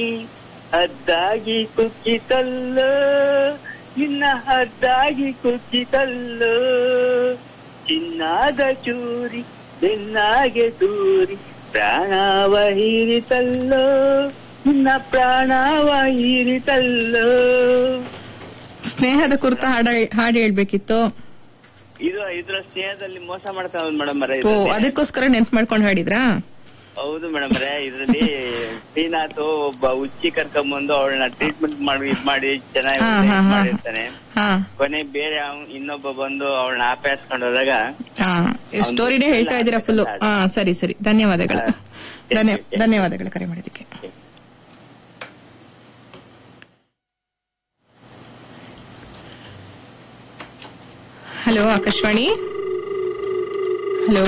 ಹದ್ದಾಗಿ ಕುಕ್ಕಿತಲ್ಲೋ ನಿನ್ನ ಹದ್ದಾಗಿ ಕುಕ್ಕಿತಲ್ಲೋ ಚಿನ್ನಾದ ಚೂರಿ ಬೆನ್ನಾಗೆ ದೂರಿ ಪ್ರಾಣವ ಹೀರಿತಲ್ಲೋ ನಿನ್ನ ಪ್ರಾಣವ ಹೀರಿತಲ್ಲೋ ಸ್ನೇಹದ ಕುರಿತ ಹಾಡ ಹಾಡು ಹೇಳ್ಬೇಕಿತ್ತು ಇದು ಇದ್ರ ಸ್ನೇಹದಲ್ಲಿ ಮೋಸ ಮಾಡ್ತಾ ಮೇಡಮ್ ಓ ಅದಕ್ಕೋಸ್ಕರ ನೆನ್ಪ್ ಮಾಡ್ಕೊಂಡು ಹಾಡಿದ್ರಾ ಹೌದು ಮೇಡಮ್ ರೇ ಇದ್ರಲ್ಲಿ ಶ್ರೀನಾಥ್ ಒಬ್ಬ ಹುಚ್ಚಿ ಕರ್ಕೊಂಬಂದು ಅವಳನ್ನ ಟ್ರೀಟ್ಮೆಂಟ್ ಮಾಡಿ ಇದ್ ಮಾಡಿ ಚೆನ್ನಾಗಿ ಹಾ, ಹಾ, ಇದ್ ಹಾ. ಮಾಡಿರ್ತಾನೆ ಹಾ ಕೊನೆ ಬೇರೆ ಅವ್ನ್ ಇನ್ನೊಬ್ಬ ಬಂದು ಅವಳನ್ನ ಆಪಾಯಿಸ್ಕೊಂಡು ಹೋದಾಗ ಹಾ ಸ್ಟೋರಿನೇ ಹೇಳ್ತಾ ಇದ್ದೀರಾ ಫುಲ್ಲು ಹಾ ಸರಿ ಸರಿ ಧನ್ಯವಾದಗಳು ಧನ್ಯ ಧನ್ಯವಾದಗಳು ಕರೆ ಮಾಡಿದ್ದಕ್ಕೆ hello Akashvani hello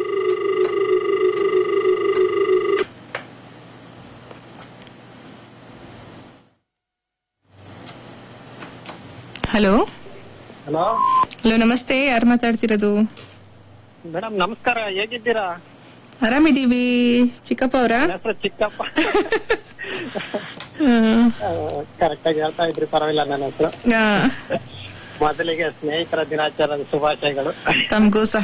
hello hello hello ನಮಸ್ತೆ ಯಾರು ಮಾತಾಡ್ತಿರೋದು ಮೇಡಮ್ ನಮಸ್ಕಾರ ಹೇಗಿದ್ದೀರಾ ಆರಾಮಿದೀವಿ ಚಿಕ್ಕಪ್ಪ ಅವರ ನನ್ನ ಹೆಸರು ಚಿಕ್ಕಪ್ಪ ಕರೆಕ್ಟ್ ಆಗಿ ಹೇಳ್ತಾ ಇದ್ರಿ ಪರವಾಗಿಲ್ಲ ನನ್ನ ಹೆಸರು ಮೊದಲಿಗೆ ಸ್ನೇಹಿತರ ದಿನಾಚರಣೆ ಶುಭಾಶಯಗಳು ತಮಗೂ ಸಹ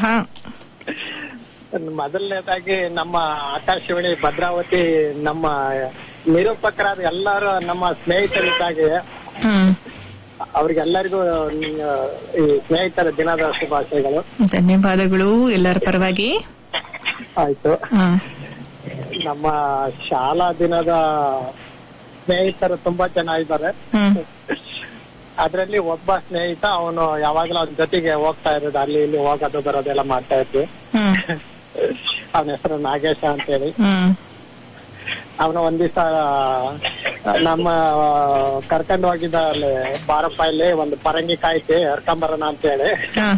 ಮೊದಲನೇದಾಗಿ ನಮ್ಮ ಆಕಾಶವಾಣಿ ಭದ್ರಾವತಿ ನಮ್ಮ ನಿರೂಪಕರಾದ ಎಲ್ಲರೂ ನಮ್ಮ ಸ್ನೇಹಿತರಿದ್ದಾಗೆ ಹ್ಮ್ ಅವ್ರಿಗೆಲ್ಲರಿಗೂ ಈ ಸ್ನೇಹಿತರ ದಿನದ ಶುಭಾಶಯಗಳು ಧನ್ಯವಾದಗಳು ಎಲ್ಲರ ಪರವಾಗಿ ಆಯ್ತು ಹಾ ನಮ್ಮ ಶಾಲಾ ದಿನದ ಸ್ನೇಹಿತರು ತುಂಬಾ ಚೆನ್ನಾಗಿದ್ದಾರೆ ಹ್ಮ್ ಅದ್ರಲ್ಲಿ ಒಬ್ಬ ಸ್ನೇಹಿತ ಅವನು ಯಾವಾಗ್ಲೂ ಅವನ ಜೊತೆಗೆ ಹೋಗ್ತಾ ಇರೋದು ಅಲ್ಲಿ ಇಲ್ಲಿ ಹೋಗೋದು ಬರೋದೆಲ್ಲ ಮಾಡ್ತಾ ಇದ್ವಿ ಹ್ಮ್ ಅವನ ಹೆಸರು ನಾಗೇಶ ಅಂತ ಹೇಳಿ ಹ್ಮ್ ಅವನು ಒಂದ್ ದಿವಸ ನಮ್ಮ ಕರ್ಕೊಂಡು ಹೋಗಿದ್ದ ಅಲ್ಲಿ ಬಾರಪ್ಪ ಇಲ್ಲಿ ಒಂದು ಪರಂಗಿ ಕಾಯ್ತಿ ಹರ್ಕೊಂಬರೋಣ ಅಂತ ಹೇಳಿ ಹಾ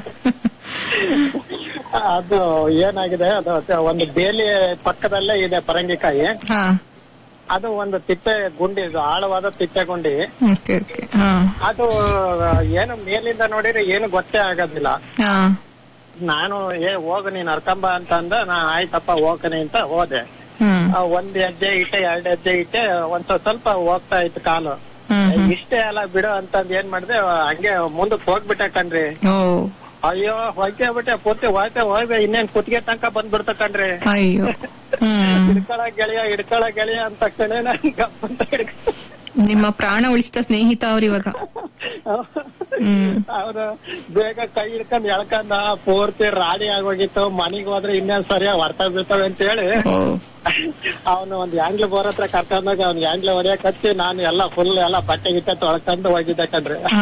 ಅದು ಏನಾಗಿದೆ ಅದು ಒಂದು ಬೇಲಿ ಪಕ್ಕದಲ್ಲೇ ಇದೆ ಪರಂಗಿಕಾಯಿ ಹಾ ಅದು ಒಂದು ತಿಪ್ಪೆ ಗುಂಡಿ ಇದು ಆಳವಾದ ತಿಪ್ಪೆ ಗುಂಡಿ ಓಕೆ ಓಕೆ ಹಾ ಅದು ಏನು ಮೇಲಿಂದ ನೋಡಿದ್ರೆ ಏನು ಗೊತ್ತೇ ಆಗೋದಿಲ್ಲ ಹಾ ನಾನು ಏ ಹೋಗು ನೀನ್ ನಡ್ಕೊಂಬ ಅಂತ ಅಂದ ನಾ ಆಯ್ತಪ್ಪ ಹೋಗ್ತೀನಿ ಅಂತ ಹೋದೆ ಹ್ಮ್ ಆ, ಒಂದ್ ಹೆಜ್ಜೆ ಇಟ್ಟೆ ಎರಡ್ ಹೆಜ್ಜೆ ಇಟ್ಟೆ ಒಂದ್ ಸ್ವಲ್ಪ ಸ್ವಲ್ಪ ಹೋಗ್ತಾ ಇತ್ತು ಕಾಲು ಹ್ಮ್ ಇಷ್ಟೇ ಅಲ್ಲ ಬಿಡು ಅಂತಂದ್ ಏನ್ ಮಾಡ್ದೆ ಹಂಗೆ ಮುಂದಕ್ ಹೋಗ್ಬಿಟ್ಟೆ ಕಣ್ರಿ ಓ ಅಯ್ಯೋ ಹೋಗ್ತೇ ಬಿಟ್ಟೆ ಪೂರ್ತಿ ಹೋಯ್ತೆ ಹೋಯ್ದೆ ಇನ್ನೇನ್ ಕುತ್ತಿಗೆ ತನಕ ಬಂದ್ಬಿಡ್ತ ಕಣ್ರಿ ಅಯ್ಯೋ ಹ್ಮ್ ಹಿಡ್ಕೊಳ ಗೆಳೆಯ ಹಿಡ್ಕೊಳ ಗೆಳೆಯ ಅಂತ ತಕ್ಷಣ ನನ್ ಗಪ್ ಅಂತ ಹಿಡ್ಕೊ ನಿಮ್ಮ ಪ್ರಾಣ ಉಳಿಸಿದ ಸ್ನೇಹಿತ ಅವ್ರಿವಾಗ ಹ್ಮ್ ಅವ್ರು ಬೇಗ ಕೈ ಹಿಡ್ಕೊಂಡ್ ಎಳ್ಕೊಂಡ ಪೂರ್ತಿ ರಾಡಿ ಆಗೋಗಿತ್ತು ಮನೆಗ್ ಹೋದ್ರೆ ಇನ್ನೇನ್ ಸರಿಯಾಗಿ ಹೊರ್ತಾ ಬೀಳ್ತವೆ ಅಂತ ಹೇಳಿ ಓ ಅವನು ಒಂದ್ ಯಾಂಗ್ಲ ಬೋರ್ ಹತ್ರ ಕರ್ಕೊಂಡಾಗ ಅವ್ನ್ ಯಾಂಗ್ಲ ಹೊಡೆಯಕ್ ಹಚ್ಚಿ ನಾನು ಎಲ್ಲ ಫುಲ್ ಎಲ್ಲ ಬಟ್ಟೆ ಗಿಟ್ಟೆ ತೊಳ್ಕೊಂಡು ಹೋಗಿದ್ದೆ ಕಣ್ರಿ ಹಾ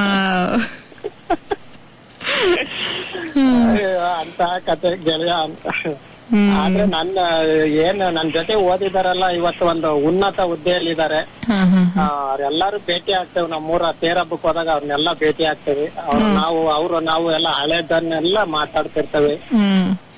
ಅಯ್ಯೋ, ಅಂತ ಕತೆ ಗೆಳೆಯ ಅಂತ ಹ್ಮ್ ಆದ್ರೆ ನನ್ನ ಏನ್ ನನ್ ಜೊತೆ ಓದಿದಾರಲ್ಲ ಇವತ್ತು ಒಂದು ಉನ್ನತ ಹುದ್ದೆಯಲ್ಲಿ ಇದಾರೆ ಹ್ಮ್ ಹ್ಮ್ ಅವ್ರೆಲ್ಲಾರು ಭೇಟಿ ಆಗ್ತೇವೆ ನಮ್ಮೂರ ತೇರ್ ಹಬ್ಬಕ್ ಹೋದಾಗ ಅವ್ರನ್ನೆಲ್ಲ ಭೇಟಿ ಆಗ್ತೇವೆ ಅವ್ರು ನಾವು ಅವ್ರು ನಾವು ಎಲ್ಲ ಹಳೇದನ್ನೆಲ್ಲ ಮಾತಾಡ್ತಿರ್ತೇವೆ ಹ್ಮ್